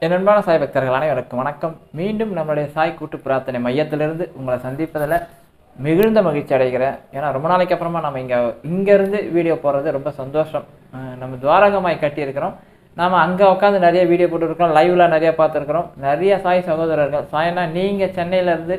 என் அன்பான சாய் பக்தர்கள் அனைவருக்கும் வணக்கம் மீண்டும் நம்மளுடைய சாய் கூட்டு பிரார்த்தனை மையத்திலிருந்து உங்களை சந்திப்பதில் மிகுந்த மகிழ்ச்சி அடைகிறேன் ஏன்னா ரொம்ப நாளைக்கு அப்புறமா நம்ம இங்கே இங்கேருந்து வீடியோ போடுறது ரொம்ப சந்தோஷம் அஹ் நம்ம துவாரகமாய் கட்டியிருக்கிறோம் நாம் அங்கே உட்காந்து நிறைய வீடியோ போட்டுருக்கோம் லைவில் நிறைய பார்த்துருக்குறோம் நிறைய சாய் சகோதரர்கள் சாயனா நீங்கள் சென்னையிலேருந்து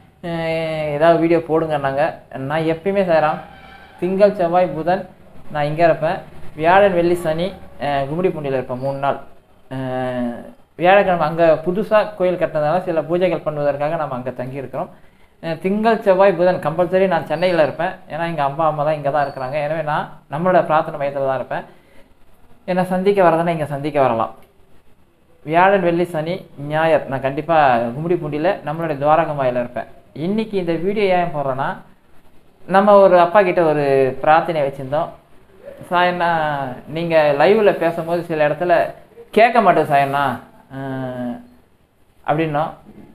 ஏதாவது வீடியோ போடுங்கன்னாங்க நான் எப்பயுமே செய்கிறேன் திங்கள் செவ்வாய் புதன் நான் இங்கே இருப்பேன் வியாழன் வெள்ளி சனி அஹ் கும்மிடிப்பூண்டியில் இருப்பேன் மூணு நாள் அஹ் வியாழக்கிழமை அங்கே புதுசாக கோயில் கட்டினதால சில பூஜைகள் பண்ணுவதற்காக நம்ம அங்கே தங்கியிருக்கிறோம் அஹ் திங்கள் செவ்வாய் புதன் கம்பல்சரி நான் சென்னையில் இருப்பேன் ஏன்னா எங்கள் அம்மா அம்மா தான் இங்கே தான் இருக்கிறாங்க எனவே நான் நம்மளோட பிரார்த்தனை மையத்தில் தான் இருப்பேன் என்னை சந்திக்க வரதுன்னா இங்கே சந்திக்க வரலாம் வியாழன் வெள்ளி சனி ஞாயிறு நான் கண்டிப்பாக கும்மிடிப்பூண்டியில் நம்மளுடைய துவாரகமாயில் இருப்பேன் இன்னைக்கு இந்த வீடியோ ஏன் போடுறேன்னா நம்ம ஒரு அப்பா கிட்ட ஒரு பிரார்த்தனை வச்சுருந்தோம் சாயண்ணா நீங்கள் லைவில் பேசும்போது சில இடத்துல கேட்க மாட்டேன் சாயண்ணா அஹ் அப்படின்னோம்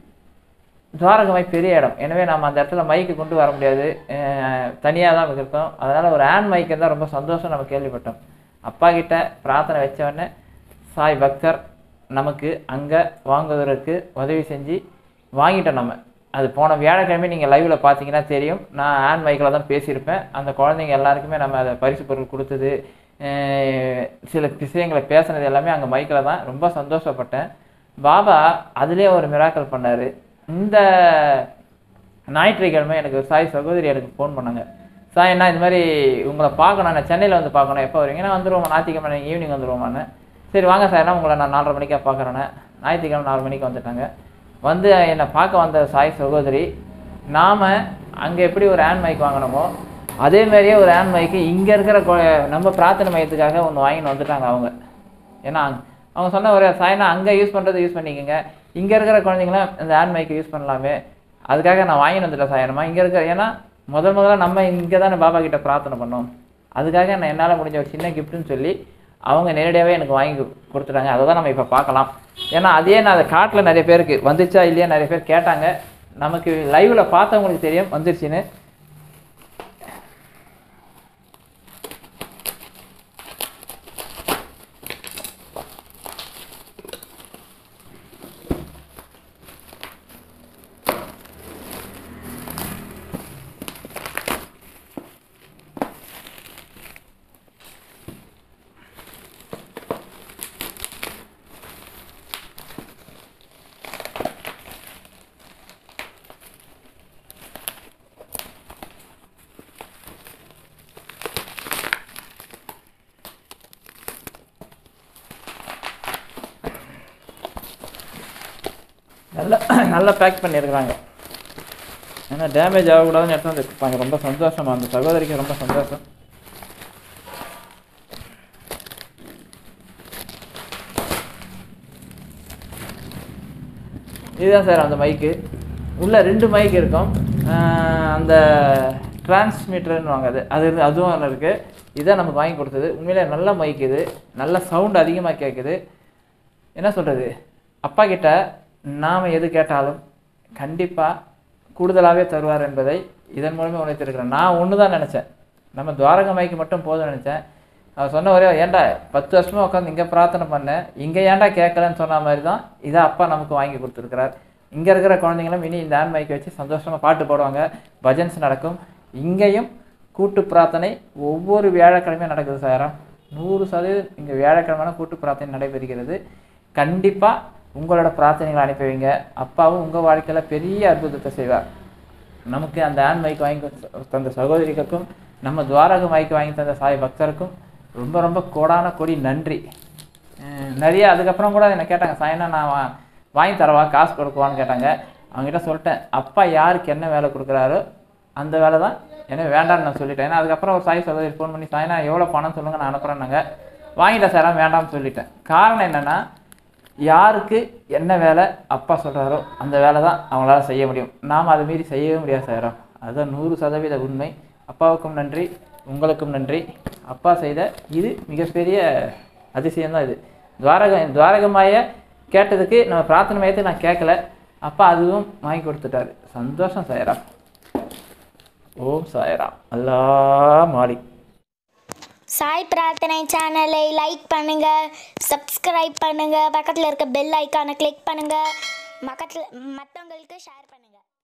துவாரகமாய் பெரிய இடம் எனவே நம்ம அந்த இடத்துல மைக்கு கொண்டு வர முடியாது தனியாக தான் இருக்கோம் அதனால் ஒரு ஆன் மைக் இருந்தால் ரொம்ப சந்தோஷம் நம்ம கேள்விப்பட்டோம் அப்பா கிட்ட பிரார்த்தனை வச்ச உடனே சாய் பக்தர் நமக்கு அங்கே வாங்குவதற்கு உதவி செஞ்சு வாங்கிட்டோம் நம்ம அது போன வியாழக்கிழமை நீங்கள் லைவில் பார்த்தீங்கன்னா தெரியும் நான் ஆன் மைக்கில் தான் பேசியிருப்பேன் அந்த குழந்தைங்க எல்லாருக்குமே நம்ம அதை பரிசு பொருள் கொடுத்தது அஹ் சில விஷயங்களை பேசுனது எல்லாமே அங்கே மைக்கில் தான் ரொம்ப சந்தோஷப்பட்டேன் பாபா அதுலேயே ஒரு மிராக்கல் பண்ணார் இந்த ஞாயிற்றுக்கிழமை எனக்கு ஒரு சாய் சகோதரி எனக்கு ஃபோன் பண்ணாங்க சாய் என்ன இது மாதிரி உங்களை பார்க்கணும் நான் சென்னையில் வந்து பார்க்கணும் எப்போ வரீங்க நான் வந்துருவோம் ஞாயிற்றுக்கிழமை ஈவினிங் வந்துருவோமான்னு சரி வாங்க சார் என்ன உங்களை நான் நாலரை மணிக்காக பார்க்குறேன்னு ஞாயிற்றுக்கிழமை நாலு மணிக்கு வந்துட்டாங்க வந்து என்னை பார்க்க வந்த சாய் சகோதரி நாம் அங்கே எப்படி ஒரு ஹேண்ட் மைக் வாங்கினோமோ அதே மாதிரியே ஒரு ஹேண்ட் மைக்கு இங்கே இருக்கிற கொ- நம்ம பிரார்த்தனை மையத்துக்காக ஒன்று வாங்கின்னு வந்துட்டாங்க அவங்க ஏன்னா அங்க- அவங்க சொன்ன ஒரு சாயனா அங்கே யூஸ் பண்ணுறது யூஸ் பண்ணிக்கோங்க இங்கே இருக்கிற குழந்தைங்களாம் இந்த ஹேண்ட் மைக்கை யூஸ் பண்ணலாமே அதுக்காக நான் வாங்கிட்டு வந்துட்டேன் சாயனமா இங்கே இருக்கிற ஏன்னா முதல் முதல்ல நம்ம இங்கே தானே பாபா கிட்ட பிரார்த்தனை பண்ணோம் அதுக்காக நான் என்னால் முடிஞ்ச ஒரு சின்ன கிஃப்ட்னு சொல்லி அவங்க நேரடியாகவே எனக்கு வாங்கி கு- கொடுத்துட்டாங்க அதை தான் நம்ம இப்போ பார்க்கலாம் ஏன்னா அதே நான் அதை காட்டில் நிறைய பேருக்கு வந்துச்சா இல்லையா நிறைய பேர் கேட்டாங்க நமக்கு லைவில் பார்த்தவங்களுக்கு தெரியும் வந்துருச்சுன்னு நல்லா நல்லா பேக் பண்ணியிருக்கிறாங்க ஏன்னா டேமேஜ் ஆகக்கூடாதுன்னு எடுத்து வந்து கொடுப்பாங்க ரொம்ப சந்தோஷமா அந்த சகோதரிக்கு ரொம்ப சந்தோஷம் இதுதான் சார் அந்த மைக்கு உள்ள ரெண்டு மைக் இருக்கும் ஆஹ் அந்த டிரான்ஸ்மிட்டர்னு வாங்க அது அது இருந்து- அதுவும் ஒன்று இருக்குது இதான் நமக்கு வாங்கி கொடுத்தது உண்மையிலே நல்ல மைக் இது நல்ல சவுண்ட் அதிகமாக கேட்குது என்ன சொல்கிறது அப்பா கிட்ட நாம் எது கேட்டாலும் கண்டிப்பாக கூடுதலாகவே தருவார் என்பதை இதன் மூலமே உணர்த்திருக்கிறேன் நான் ஒன்று தான் நினச்சேன் நம்ம துவாரக மைக்கு மட்டும் போதும்னு நினச்சேன் அவர் சொன்ன ஒரே ஏன்டா பத்து வருஷமாக உட்காந்து இங்கே பிரார்த்தனை பண்ணேன் இங்கே ஏன்டா கேட்கலன்னு சொன்ன மாதிரி தான் இதை அப்பா நமக்கு வாங்கி கொடுத்துருக்கிறார் இங்கே இருக்கிற குழந்தைங்களும் இனி இந்த ஹேண்ட் மைக்கை வச்சு சந்தோஷமாக பாட்டு பாடுவாங்க பஜன்ஸ் நடக்கும் இங்கேயும் கூட்டு பிரார்த்தனை ஒவ்வொரு வியாழக்கிழமையும் நடக்குது சாரம் நூறு சதவீதம் இங்கே வியாழக்கிழமையான கூட்டு பிரார்த்தனை நடைபெறுகிறது கண்டிப்பாக உங்களோட பிரார்த்தனைகளை அனுப்பி வைங்க அப்பாவும் உங்கள் வாழ்க்கையில் பெரிய அற்புதத்தை செய்வார் நமக்கு அந்த ஹேண்ட் மைக் வாங்கி கொடுத்த- தந்த சகோதரிகளுக்கும் நம்ம துவாரக மைக் வாங்கி தந்த சாய் பக்தருக்கும் ரொம்ப ரொம்ப கோடான கோடி நன்றி அஹ் நிறைய அதுக்கப்புறம் கூட என்னை கேட்டாங்க சாயனா நான் வா- வாங்கி தரவா காசு கொடுக்குவான்னு கேட்டாங்க அவங்ககிட்ட சொல்லிட்டேன் அப்பா யாருக்கு என்ன வேலை கொடுக்குறாரோ அந்த வேலை தான் எனக்கு வேண்டாம்னு நான் சொல்லிட்டேன் ஏன்னா அதுக்கப்புறம் ஒரு சாய் சகோதரி ஃபோன் பண்ணி சாயனா எவ்வளோ பணம் சொல்லுங்கள் நான் அனுப்புகிறேன்னாங்க வாங்கிட்டேன் சார் வேண்டாம்னு சொல்லிட்டேன் காரணம் என்னென்னா யாருக்கு என்ன வேலை அப்பா சொல்கிறாரோ அந்த வேலை தான் அவங்களால செய்ய முடியும் நாம் அதை மீறி செய்யவே முடியாது சாரம் அதுதான் நூறு சதவீத உண்மை அப்பாவுக்கும் நன்றி உங்களுக்கும் நன்றி அப்பா செய்த இது மிகப்பெரிய அதிசயம்தான் இது துவாரக துவாரகமாய கேட்டதுக்கு நம்ம பிரார்த்தனை மையத்துக்கு நான் கேட்கல அப்பா அதுவும் வாங்கி கொடுத்துட்டாரு சந்தோஷம் சாயராம் ஓம் சாயராம் அல்லா மாலிக் சாய் பிரார்த்தனை சேனலை லைக் பண்ணுங்க சப்ஸ்கிரைப் பண்ணுங்க பக்கத்தில் இருக்க பெல் ஐக்கானை கிளிக் பண்ணுங்க பக்கத்தில் மற்றவங்களுக்கு ஷேர் பண்ணுங்க